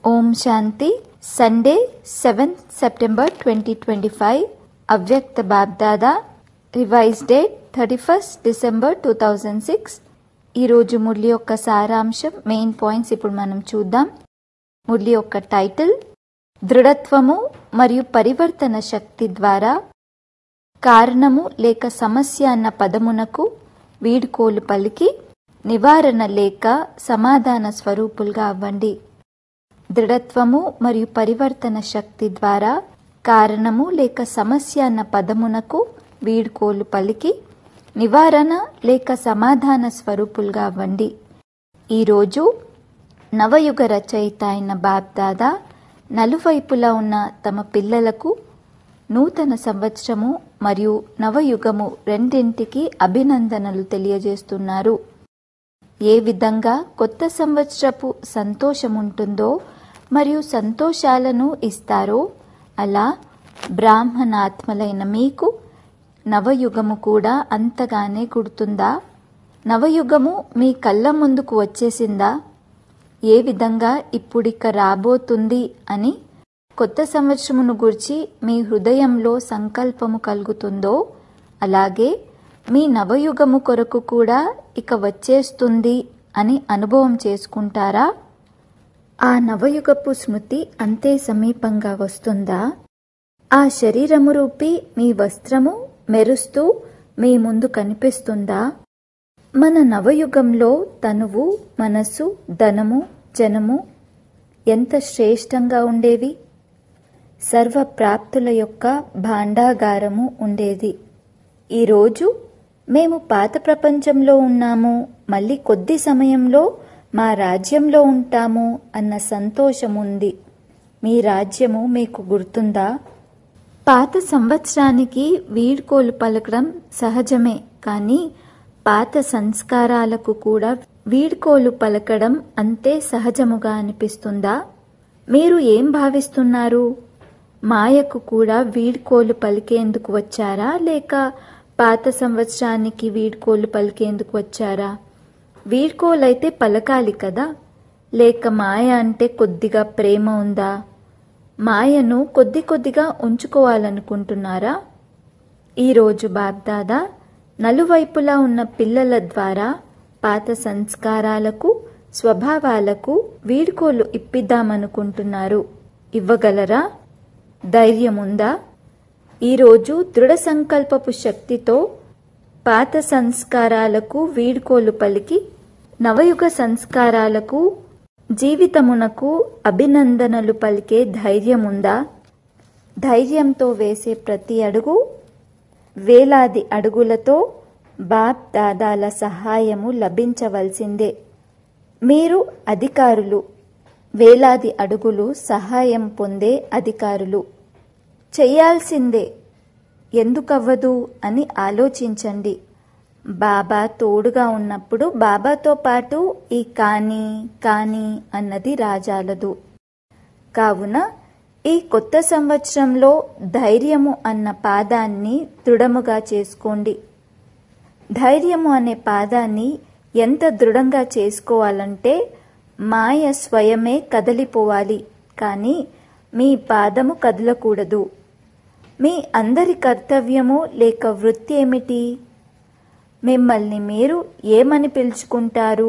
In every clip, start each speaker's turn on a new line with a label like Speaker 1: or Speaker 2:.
Speaker 1: ఓం శాంతి Sunday seventh September twenty twenty five అవ్యక్త BapDada revise date thirty first December two thousand six ఈరోజు మురళి యొక్క సారాంశం మెయిన్ పాయింట్స్ ఇప్పుడు మనం చూద్దాం మురళి యొక్క టైటిల్ దృఢత్వము మరియు పరివర్తన శక్తి ద్వారా కారణము లేక సమస్య అన్న పదమునకు వీడ్కోలు పలికి నివారణ లేక సమాధాన స్వరూపులుగా అవ్వండి దృఢత్వము మరియు పరివర్తన శక్తి ద్వారా కారణము లేక సమస్య అన్న పదమునకు వీడ్కోలు పలికి నివారణ లేక సమాధాన స్వరూపులుగా అవ్వండి ఈరోజు నవయుగ రచయిత అయిన బాబ్దాదా నలువైపులా ఉన్న తమ పిల్లలకు నూతన సంవత్సరము మరియు నవయుగము రెండింటికి అభినందనలు తెలియజేస్తున్నారు ఏ విధంగా కొత్త సంవత్సరపు సంతోషముంటుందో మరియు సంతోషాలను ఇస్తారో అలా బ్రాహ్మణాత్మలైన మీకు నవయుగము కూడా అంతగానే గుర్తుందా నవయుగము మీ కళ్ళ ముందుకు వచ్చేసిందా ఏ విధంగా ఇప్పుడిక రాబోతుంది అని కొత్త సంవత్సరమును గురించి మీ హృదయంలో సంకల్పము కలుగుతుందో అలాగే మీ నవయుగము కొరకు కూడా ఇక వచ్చేస్తుంది అని అనుభవం చేసుకుంటారా ఆ నవయుగపు స్మృతి అంతే సమీపంగా వస్తుందా ఆ శరీరము రూపి మీ వస్త్రము మెరుస్తూ మీ ముందు కనిపిస్తుందా మన నవయుగంలో తనువు మనస్సు ధనము జనము ఎంత శ్రేష్టంగా ఉండేవి సర్వ ప్రాప్తుల యొక్క భాండాగారము ఉండేది ఈరోజు మేము పాత ప్రపంచంలో ఉన్నాము మళ్ళీ కొద్ది సమయంలో మా రాజ్యంలో ఉంటాము అన్న సంతోషం ఉంది మీ రాజ్యము మీకు గుర్తుందా పాత సంవత్సరానికి వీడ్కోలు పలకడం సహజమే కానీ పాత సంస్కారాలకు కూడా వీడ్కోలు పలకడం అంతే సహజముగా అనిపిస్తుందా మీరు ఏం భావిస్తున్నారు మాయకు కూడా వీడ్కోలు పలికేందుకు వచ్చారా లేక పాత సంవత్సరానికి వీడ్కోలు పలికేందుకు వచ్చారా వీడ్కోలైతే పలకాలి కదా లేక మాయ అంటే కొద్దిగా ప్రేమ ఉందా మాయను కొద్ది కొద్దిగా ఉంచుకోవాలనుకుంటున్నారా ఈరోజు బాబ్దాదా నలువైపులా ఉన్న పిల్లల ద్వారా పాత సంస్కారాలకు స్వభావాలకు వీడ్కోలు ఇప్పిద్దామనుకుంటున్నారు ఇవ్వగలరా ధైర్యముందా ఈరోజు దృఢ సంకల్పపు శక్తితో పాత సంస్కారాలకు వీడ్కోలు పలికి నవయుగ సంస్కారాలకు జీవితమునకు అభినందనలు పలికే ధైర్యముందా ధైర్యంతో వేసే ప్రతి అడుగు వేలాది అడుగులతో బాప్ దాదాల సహాయము లభించవలసిందే మీరు అధికారులు వేలాది అడుగులు సహాయం పొందే అధికారులు చెయ్యాల్సిందే ఎందుకవ్వదు అని ఆలోచించండి బాబా తోడుగా ఉన్నప్పుడు బాబాతో పాటు ఈ కానీ కానీ అన్నది రాజాలదు కావున ఈ కొత్త సంవత్సరంలో ధైర్యము అన్న పాదాన్ని దృఢముగా చేసుకోండి ధైర్యము అనే పాదాన్ని ఎంత దృఢంగా చేసుకోవాలంటే మాయ స్వయమే కదలిపోవాలి కానీ మీ పాదము కదలకూడదు మీ అందరి కర్తవ్యము లేక వృత్తి ఏమిటి మిమ్మల్ని మీరు ఏమని పిలుచుకుంటారు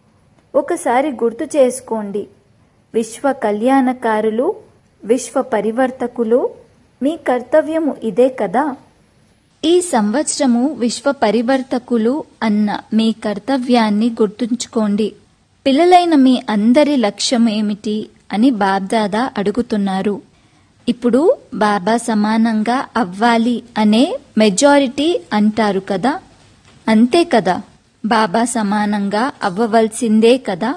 Speaker 1: ఒకసారి గుర్తు చేసుకోండి విశ్వ కళ్యాణకారులు విశ్వ పరివర్తకులు మీ కర్తవ్యము ఇదే కదా ఈ సంవత్సరము విశ్వ పరివర్తకులు అన్న మీ కర్తవ్యాన్ని గుర్తుంచుకోండి పిల్లలైన మీ అందరి లక్ష్యం ఏమిటి అని బాబ్దాదా అడుగుతున్నారు ఇప్పుడు బాబా సమానంగా అవ్వాలి అనే మెజారిటీ అంటారు కదా అంతే కదా బాబా సమానంగా అవ్వవలసిందే కదా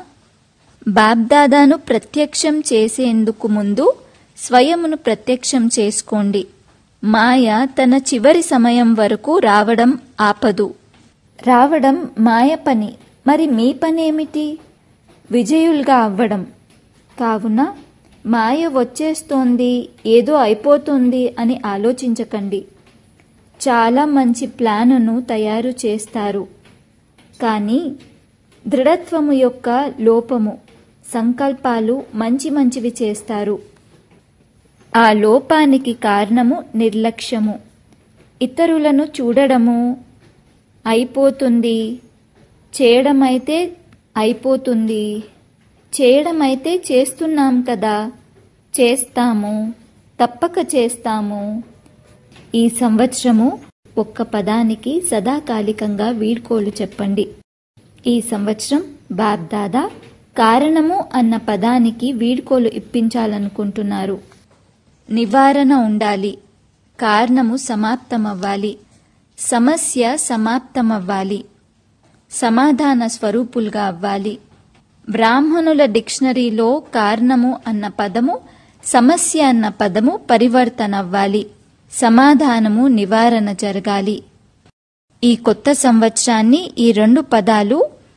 Speaker 1: బాబ్దాదాను ప్రత్యక్షం చేసేందుకు ముందు స్వయమును ప్రత్యక్షం చేసుకోండి మాయ తన చివరి సమయం వరకు రావడం ఆపదు రావడం మాయ పని మరి మీ పనేమిటి విజయులుగా అవ్వడం కావున మాయ వచ్చేస్తోంది ఏదో అయిపోతుంది అని ఆలోచించకండి చాలా మంచి ప్లానును తయారు చేస్తారు కానీ దృఢత్వము యొక్క లోపము సంకల్పాలు మంచి మంచివి చేస్తారు ఆ లోపానికి కారణము నిర్లక్ష్యము ఇతరులను చూడడము అయిపోతుంది చేయడమైతే అయిపోతుంది చేయడమైతే చేస్తున్నాం కదా చేస్తాము తప్పక చేస్తాము ఈ సంవత్సరము ఒక్క పదానికి సదాకాలికంగా వీడ్కోలు చెప్పండి ఈ సంవత్సరం బాబ్దాదా కారణము అన్న పదానికి వీడ్కోలు ఇప్పించాలనుకుంటున్నారు నివారణ ఉండాలి కారణము సమాప్తమవ్వాలి సమస్య సమాప్తమవ్వాలి సమాధాన స్వరూపులుగా అవ్వాలి బ్రాహ్మణుల డిక్షనరీలో కారణము అన్న పదము సమస్య అన్న పదము పరివర్తన అవ్వాలి సమాధానము నివారణ జరగాలి ఈ కొత్త సంవత్సరాన్ని ఈ రెండు పదాలు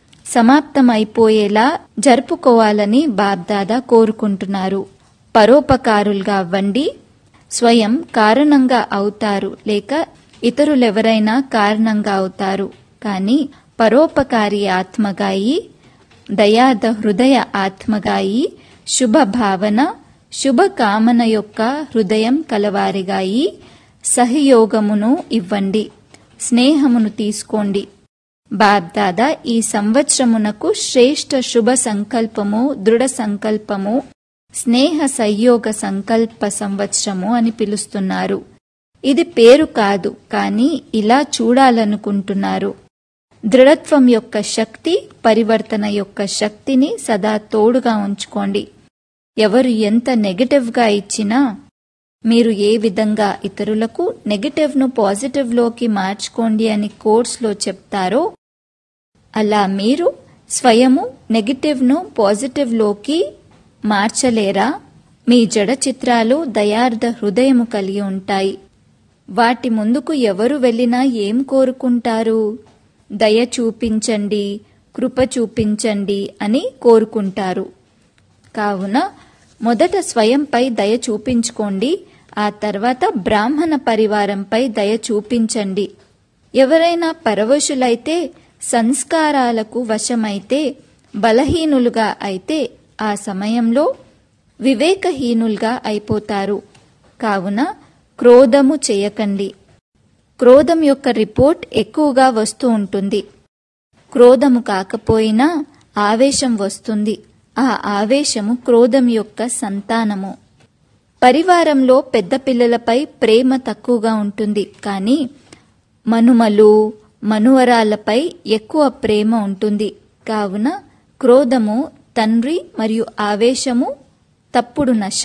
Speaker 1: సమాప్తమైపోయేలా జరుపుకోవాలని బాబ్దాదా కోరుకుంటున్నారు పరోపకారులుగా అవ్వండి స్వయం కారణంగా అవుతారు లేక ఇతరులెవరైనా కారణంగా అవుతారు కానీ పరోపకారి ఆత్మగాయి దయాద హృదయ ఆత్మగాయి శుభ భావన శుభ కామన యొక్క హృదయం కలవారిగాయి సహయోగమును ఇవ్వండి స్నేహమును తీసుకోండి బాబ్దాదా ఈ సంవత్సరమునకు శ్రేష్ఠ శుభ సంకల్పము దృఢ సంకల్పము స్నేహ సంయోగ సంకల్ప సంవత్సరము అని పిలుస్తున్నారు ఇది పేరు కాదు కానీ ఇలా చూడాలనుకుంటున్నారు దృఢత్వం యొక్క శక్తి పరివర్తన యొక్క శక్తిని సదా తోడుగా ఉంచుకోండి ఎవరు ఎంత నెగటివ్గా ఇచ్చినా మీరు ఏ విధంగా ఇతరులకు నెగటివ్ను పాజిటివ్లోకి మార్చుకోండి అని కోర్స్లో చెప్తారో అలా మీరు స్వయము నెగటివ్ను పాజిటివ్లోకి మార్చలేరా మీ జడ చిత్రాలు దయార్థ హృదయము కలిగి ఉంటాయి వాటి ముందుకు ఎవరు వెళ్ళినా ఏం కోరుకుంటారు దయ చూపించండి కృప చూపించండి అని కోరుకుంటారు కావున మొదట స్వయంపై దయ చూపించుకోండి ఆ తర్వాత బ్రాహ్మణ పరివారంపై దయ చూపించండి ఎవరైనా పరవశులైతే సంస్కారాలకు వశమైతే బలహీనులుగా అయితే ఆ సమయంలో వివేకహీనులుగా అయిపోతారు కావున క్రోధము చేయకండి క్రోధం యొక్క రిపోర్ట్ ఎక్కువగా వస్తూ ఉంటుంది క్రోధము కాకపోయినా ఆవేశం వస్తుంది ఆ ఆవేశము క్రోధం యొక్క సంతానము పరివారంలో పెద్ద పిల్లలపై ప్రేమ తక్కువగా ఉంటుంది కానీ మనుమలు మనువరాలపై ఎక్కువ ప్రేమ ఉంటుంది కావున క్రోధము తండ్రి మరియు ఆవేశము తప్పుడు నశ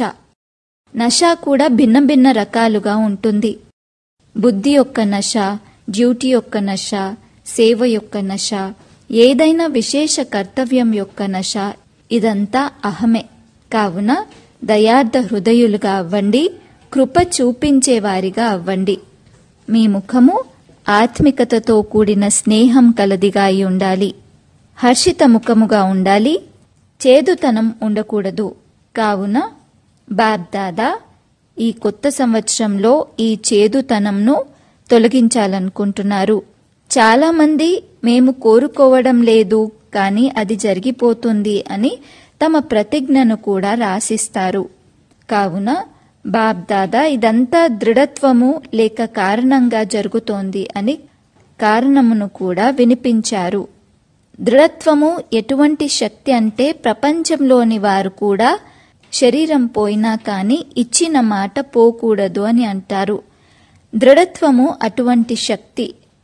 Speaker 1: నశ కూడా భిన్న భిన్న రకాలుగా ఉంటుంది బుద్ధి యొక్క నశ డ్యూటీ యొక్క నశ సేవ యొక్క నశ ఏదైనా విశేష కర్తవ్యం యొక్క నశ ఇదంతా అహమే కావున దయార్థ హృదయులుగా అవ్వండి కృప చూపించేవారిగా అవ్వండి మీ ముఖము ఆత్మికతతో కూడిన స్నేహం కలదిగా అయి ఉండాలి హర్షిత ముఖముగా ఉండాలి చేదుతనం ఉండకూడదు కావున బాబ్దాదా ఈ కొత్త సంవత్సరంలో ఈ చేదుతనంను తొలగించాలనుకుంటున్నారు చాలామంది మేము కోరుకోవడం లేదు కానీ అది జరిగిపోతుంది అని తమ ప్రతిజ్ఞను కూడా రాసిస్తారు కావున బాబ్దాదా ఇదంతా దృఢత్వము లేక కారణంగా జరుగుతోంది అని కారణమును కూడా వినిపించారు దృఢత్వము ఎటువంటి శక్తి అంటే ప్రపంచంలోని వారు కూడా శరీరం పోయినా కానీ ఇచ్చిన మాట పోకూడదు అని అంటారు దృఢత్వము అటువంటి శక్తి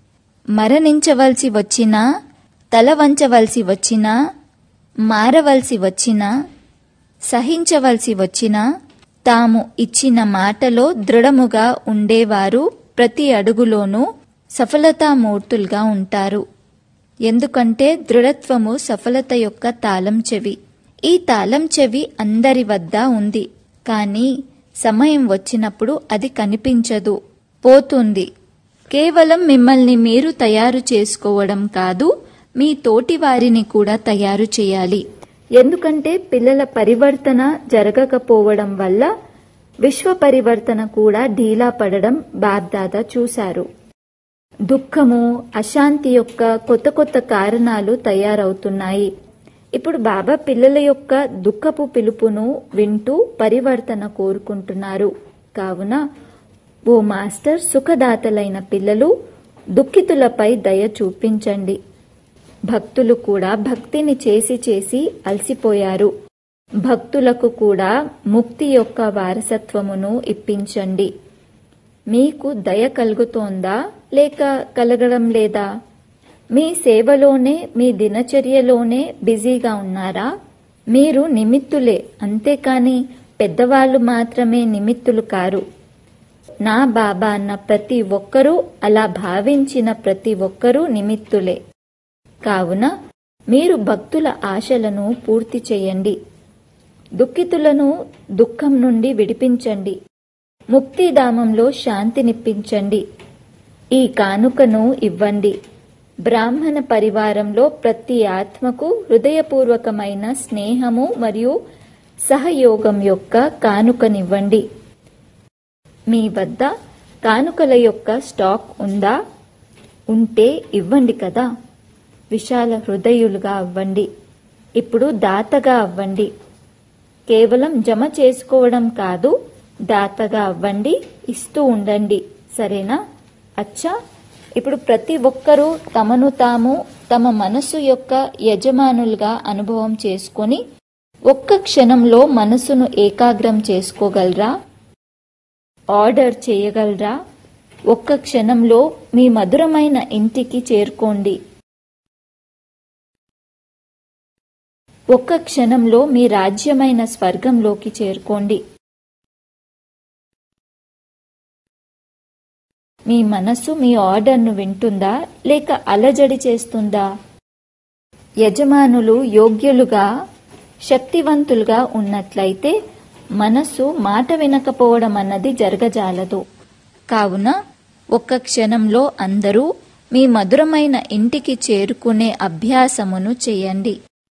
Speaker 1: మరణించవలసి వచ్చినా తల వంచవలసి వచ్చినా మారవలసి వచ్చినా సహించవలసి వచ్చినా తాము ఇచ్చిన మాటలో దృఢముగా ఉండేవారు ప్రతి అడుగులోనూ సఫలతామూర్తులుగా ఉంటారు ఎందుకంటే దృఢత్వము సఫలత యొక్క తాళం చెవి ఈ తాళం చెవి అందరి వద్ద ఉంది కానీ సమయం వచ్చినప్పుడు అది కనిపించదు పోతుంది కేవలం మిమ్మల్ని మీరు తయారు చేసుకోవడం కాదు మీ తోటి వారిని కూడా తయారు చేయాలి ఎందుకంటే పిల్లల పరివర్తన జరగకపోవడం వల్ల విశ్వ పరివర్తన కూడా ఢీలా పడడం బాబ్దాదా చూశారు దుఃఖము అశాంతి యొక్క కొత్త కొత్త కారణాలు తయారవుతున్నాయి ఇప్పుడు బాబా పిల్లల యొక్క దుఃఖపు పిలుపును వింటూ పరివర్తన కోరుకుంటున్నారు కావున ఓ మాస్టర్ సుఖదాతలైన పిల్లలు దుఃఖితులపై దయ చూపించండి భక్తులు కూడా భక్తిని చేసి చేసి అలసిపోయారు భక్తులకు కూడా ముక్తి యొక్క వారసత్వమును ఇప్పించండి మీకు దయ కలుగుతోందా లేక కలగడం లేదా మీ సేవలోనే మీ దినచర్యలోనే బిజీగా ఉన్నారా మీరు నిమిత్తులే అంతేకాని పెద్దవాళ్ళు మాత్రమే నిమిత్తులు కారు నా బాబా అన్న ప్రతి ఒక్కరూ అలా భావించిన ప్రతి ఒక్కరూ నిమిత్తులే కావున మీరు భక్తుల ఆశలను పూర్తి చేయండి దుఃఖితులను దుఃఖం నుండి విడిపించండి ముక్తిధామంలో శాంతినిప్పించండి ఈ కానుకను ఇవ్వండి బ్రాహ్మణ పరివారంలో ప్రతి ఆత్మకు హృదయపూర్వకమైన స్నేహము మరియు సహయోగం యొక్క కానుకనివ్వండి మీ వద్ద కానుకల యొక్క స్టాక్ ఉందా ఉంటే ఇవ్వండి కదా విశాల హృదయులుగా అవ్వండి ఇప్పుడు దాతగా అవ్వండి కేవలం జమ చేసుకోవడం కాదు దాతగా అవ్వండి ఇస్తూ ఉండండి సరేనా అచ్చా ఇప్పుడు ప్రతి ఒక్కరూ తమను తాము తమ మనసు యొక్క యజమానులుగా అనుభవం చేసుకొని ఒక్క క్షణంలో మనసును ఏకాగ్రం చేసుకోగలరా ఆర్డర్ చేయగలరా ఒక్క క్షణంలో మీ మధురమైన ఇంటికి చేరుకోండి ఒక్క క్షణంలో మీ రాజ్యమైన స్వర్గంలోకి చేరుకోండి మీ మనసు మీ ఆర్డర్ను వింటుందా లేక అలజడి చేస్తుందా యజమానులు యోగ్యులుగా శక్తివంతులుగా ఉన్నట్లయితే మనసు మాట వినకపోవడం అన్నది జరగజాలదు కావున ఒక్క క్షణంలో అందరూ మీ మధురమైన ఇంటికి చేరుకునే అభ్యాసమును చేయండి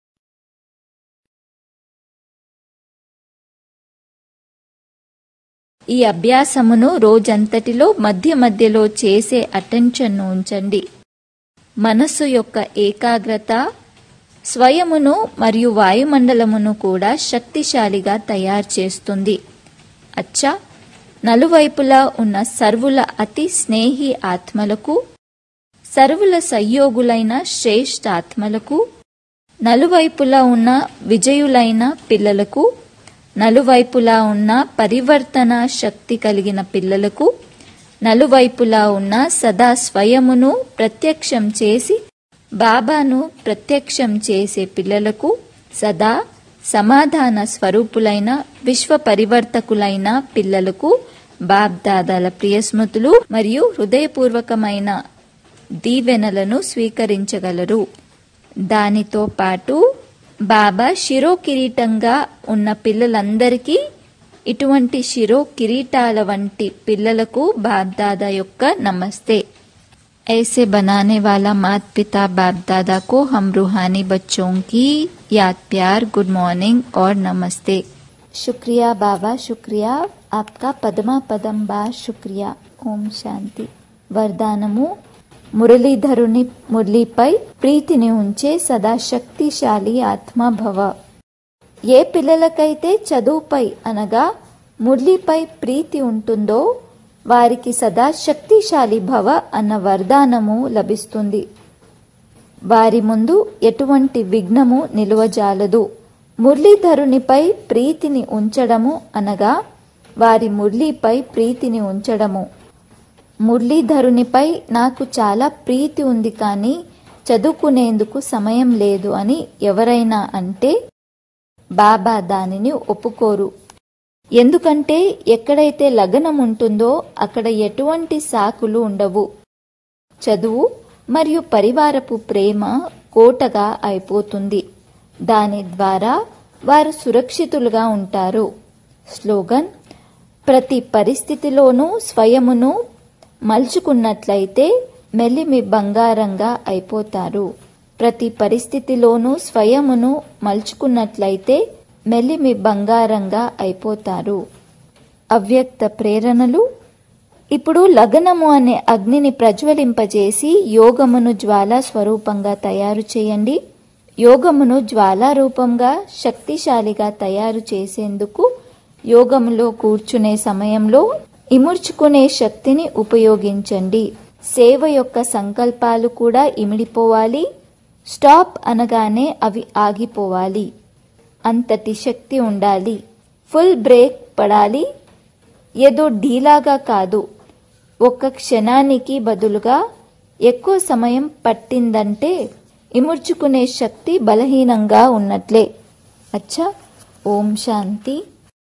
Speaker 1: ఈ అభ్యాసమును రోజంతటిలో మధ్య మధ్యలో చేసే అటెన్షన్ను ఉంచండి మనస్సు యొక్క ఏకాగ్రత స్వయమును మరియు వాయుమండలమును కూడా శక్తిశాలిగా తయారు చేస్తుంది అచ్చా నలువైపులా ఉన్న సర్వుల అతి స్నేహి ఆత్మలకు సర్వుల సంయోగులైన శ్రేష్ఠ ఆత్మలకు నలువైపులా ఉన్న విజయులైన పిల్లలకు నలువైపులా ఉన్న పరివర్తన శక్తి కలిగిన పిల్లలకు నలువైపులా ఉన్న సదా స్వయమును ప్రత్యక్షం చేసి బాబాను ప్రత్యక్షం చేసే పిల్లలకు సదా సమాధాన స్వరూపులైన విశ్వ పరివర్తకులైన పిల్లలకు బాబ్దాదాల ప్రియస్మృతులు మరియు హృదయపూర్వకమైన దీవెనలను స్వీకరించగలరు దానితో పాటు బాబా శిరో కిరీటంగా ఉన్న పిల్లలందరికీ ఇటువంటి శిరో కిరీటాల వంటి పిల్లలకు బాబ్దాదా యొక్క నమస్తే ऐसे बनाने वाला मात पिता बाप दादा को हम रूहानी बच्चों की याद प्यार गुड मॉर्निंग और नमस्ते शुक्रिया बाबा शुक्रिया आपका पदमा पदम बा शुक्रिया ఓం శాంతి వరదానము మురళీధరుని మురళీపై ప్రీతిని ఉంచే సదా శక్తిశాలి ఆత్మభవ ఏ పిల్లలకైతే చదువుపై అనగా మురళీపై ప్రీతి ఉంటుందో వారికి సదా శక్తిశాలి భవ అన్న వరదానము లభిస్తుంది వారి ముందు ఎటువంటి విఘ్నము నిలువజాలదు మురళీధరునిపై ప్రీతిని ఉంచడము అనగా వారి మురళీపై ప్రీతిని ఉంచడము మురళీధరునిపై నాకు చాలా ప్రీతి ఉంది కానీ చదువుకునేందుకు సమయం లేదు అని ఎవరైనా అంటే బాబా దానిని ఒప్పుకోరు ఎందుకంటే ఎక్కడైతే లగ్నం ఉంటుందో అక్కడ ఎటువంటి సాకులు ఉండవు చదువు మరియు పరివారపు ప్రేమ కోటగా అయిపోతుంది దాని ద్వారా వారు సురక్షితులుగా ఉంటారు స్లోగన్ ప్రతి పరిస్థితిలోనూ స్వయమును మలుచుకున్నట్లయితే మెల్లిమి బంగారంగా అయిపోతారు ప్రతి పరిస్థితిలోనూ స్వయమును మలుచుకున్నట్లయితే మెల్లిమి బంగారంగా అయిపోతారు అవ్యక్త ప్రేరణలు ఇప్పుడు లగ్నము అనే అగ్నిని ప్రజ్వలింపజేసి యోగమును జ్వాలా స్వరూపంగా తయారు చేయండి యోగమును జ్వాలారూపంగా శక్తిశాలిగా తయారు చేసేందుకు యోగములో కూర్చునే సమయంలో ఇముడ్చుకునే శక్తిని ఉపయోగించండి సేవ యొక్క సంకల్పాలు కూడా ఇమిడిపోవాలి స్టాప్ అనగానే అవి ఆగిపోవాలి అంతటి శక్తి ఉండాలి ఫుల్ బ్రేక్ పడాలి ఏదో ఢీలాగా కాదు ఒక్క క్షణానికి బదులుగా ఎక్కువ సమయం పట్టిందంటే ఇముడ్చుకునే శక్తి బలహీనంగా ఉన్నట్లే అచ్చా ఓం శాంతి